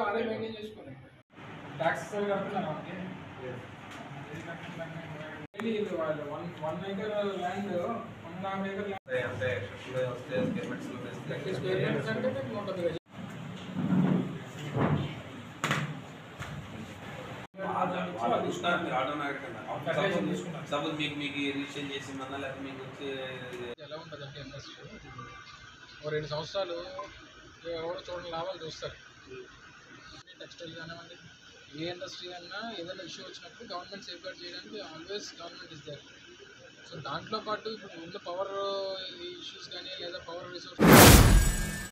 అదే మెయింటైన్ చేసుకోండి ట్యాక్సెస్ అవి కడుతున్నారు మనకి ఇది వాళ్ళు one one acre land one and half acre land అంటే ఎక్స్ట్రా వస్తే పేమెంట్స్ స్క్వేర్ మీటర్స్ అంటే మీకు నూట పది గజాలు. అది Calculation తీసుకుంటారు. సపోజ్ మీకు మీకు రిజిస్ట్రేషన్ చేసి మన లేకపోతే మీకు వచ్చే ఎలా ఉంటుంది అంటే ఇండస్ట్రీ ఓ రెండు సంవత్సరాలు ఎవరో చూడండి లాభాలు చూస్తారు టెక్స్టైల్ కానివ్వండి ఏ ఇండస్ట్రీ అన్నా ఏదైనా ఇష్యూ వచ్చినప్పుడు గవర్నమెంట్ సేఫ్ గార్డ్ చేయడానికి always government is there so దాంట్లో పాటు ఇప్పుడు ముందు పవర్ ఇష్యూస్ కానీ లేదా పవర్ రిసోర్స్